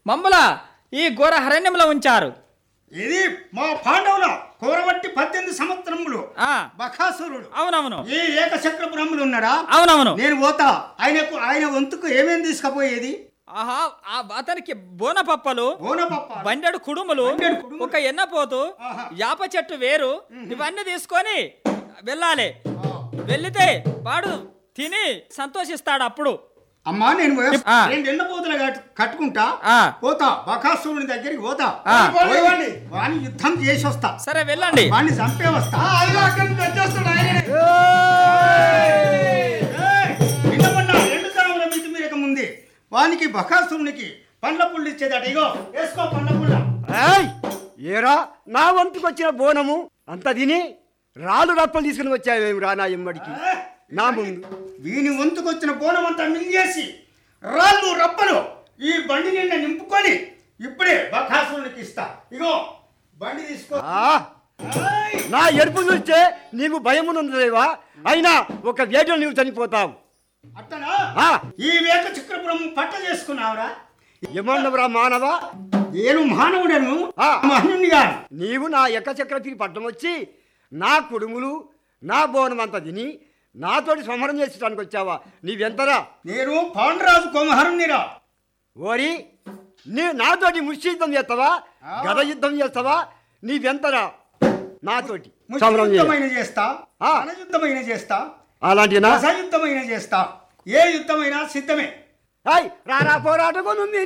మమ్ముల ఈ ఘోర హరణ్యంలో ఉంచారు ఇది మా పాండవుల కోరబట్టి పద్దెనిమిది సంవత్సరములు ఆ బకాసురుడు అవునవును ఈ ఏకచక్ర బ్రహ్మలు ఉన్నాడా అవునవును నేను పోతా ఆయనకు ఆయన వంతుకు ఏమేం తీసుకుపోయేది ఆహా ఆ అతనికి బోనపప్పలు బోనపప్ప బండెడు కుడుములు బండెడు కుడుములు. ఒక ఎన్నపోతు ఆహా. యాప చెట్టు వేరు ఇవన్నీ తీసుకొని వెళ్ళాలి వెళ్ళితే వాడు తిని సంతోషిస్తాడు అప్పుడు అమ్మా నేను పోయి- ఆ. రెండు ఎండపోతులు కట్- కట్టుకుంటా ఆ. పోతా బకాసురుని దగ్గరికి పోతా ఆ. పోయి వాడిని యుద్ధం చేసి వస్తా సరే వెళ్ళండి వాడిని చంపే వస్తా ఏయ్! నిన్న మొన్న రెండు తరముల మితి మీరక ముందే వానికి బకాసురునికి పండ్ల పుల్లు ఇచ్చేదట ఇగో వేసుకో పండ్ల పుల్ల ఏయ్ ఏరా నా వంతుకు వచ్చిన బోనము అంత తిని రాళ్ళు రప్పలు తీసుకుని వచ్చావేమి రా నా ఎమ్మడికి నా ముందు వీని వంతుకొచ్చిన బోనం అంతా మింగేసి రాళ్ళు రప్పలు ఈ బండి నిండా నింపుకొని ఇప్పుడే బకాసురునికి ఇస్తా ఇగో బండి తీసుకో ఆ, ఏయ్! నా ఎరుపు చూస్తే నీకు భయమునుందేవా అయినా ఒక వేటలో నీవు చనిపోతావు అట్టనా ఆ. ఈ వేక చక్రపురం పట్ట చేసుకున్నావురా ఏమన్నవరా మానవ నేను మానవుడను ఆ. మహనుని గాను నీవు నా ఎక్క చక్రవర్తికి పట్టం వచ్చి నా కుడుములు నా బోనం అంతా తిని నాతోటి సంహరం చేసడానికి వచ్చావా నీవెంతరా నేను పాండరాజు కొమహరునిరా ఓరి నీ నాతోటి ముష్టి యుద్ధం చేస్తావా గద యుద్ధం చేస్తావా నీవెంతరా నాతోటి సంహరం చేయ యుద్ధమైన చేస్తా ఆ. యుద్ధమైన చేస్తా అలాంటినా యుద్ధమైన చేస్తా ఏ యుద్ధమైనా సిద్ధమే రారా పోరాటం ఉంది